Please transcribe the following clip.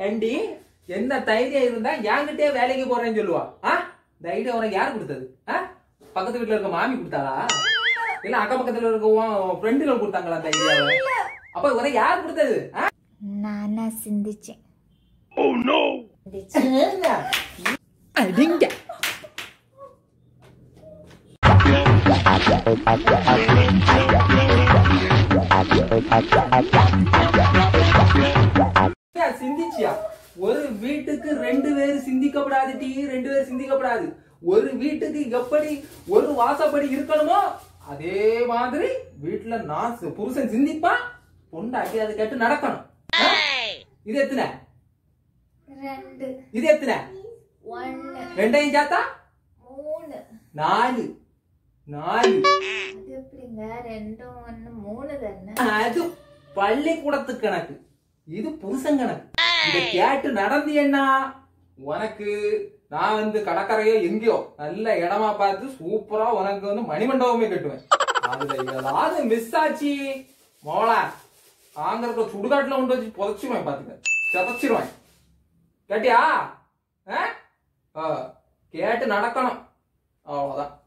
ஏண்டி என்ன தைரியம் இருந்தா என்கிட்டயே வேலைக்கு போறேன்னு சொல்லுவா ஆ இந்த ஐடியா உனக்கு யார் கொடுத்தது ஆ பக்கத்து வீட்டுல இருக்க மாமி கொடுத்தாளா இல்ல அக்கம் பக்கத்துல இருக்க ஃப்ரெண்டுகள் கொடுத்தாங்களா அந்த ஐடியாவை அப்ப உனக்கு யார் கொடுத்தது ஆ? நானா சிந்திச்சேன் அடிங்க ஏன் சிந்திச்சியா ஒரு வீட்டுக்கு ரெண்டு பேர் சிந்திக்கப்படாது டீ ரெண்டு பேர் சிந்திக்கப்படாது ஒரு வீட்டுக்கு எப்படி ஒரு வாசப்படி இருக்கணுமோ அதே மாதிரி வீட்டுல நான் சி- புருஷன் சிந்திப்பான் பொண்டாட்டி அதை கேட்டு நடக்கணும் ஆ? இது எத்தனை ரெண்டு இது எத்தனை ஒன்னு ரெண்டையும் சேர்த்தா மூணு நாலு நாலு அது எப்படிங்க ரெண்டும் ஒன்னு மூணு தானே அது பள்ளிக்கூடத்து கணக்கு இது புருஷன் கணக்கு இத கேட்டு நடந்தியன்னா உனக்கு நான் வந்து கடற்கரையோ எங்கேயோ நல்ல இடமா பார்த்து சூப்பரா உனக்கு வந்து மணிமண்டபமே கட்டுவேன் அதுல ஏதாவது மிஸ் ஆச்சு மோளா ஆங்கிற சுடுகாட்டுல கொண்டு வச்சு புதைச்சிருவேன் பாத்துக்க சிதைச்சிருவேன் கேட்டியா ஆ? ஆ, கேட்டு நடக்கணும் அவ்வளவுதான்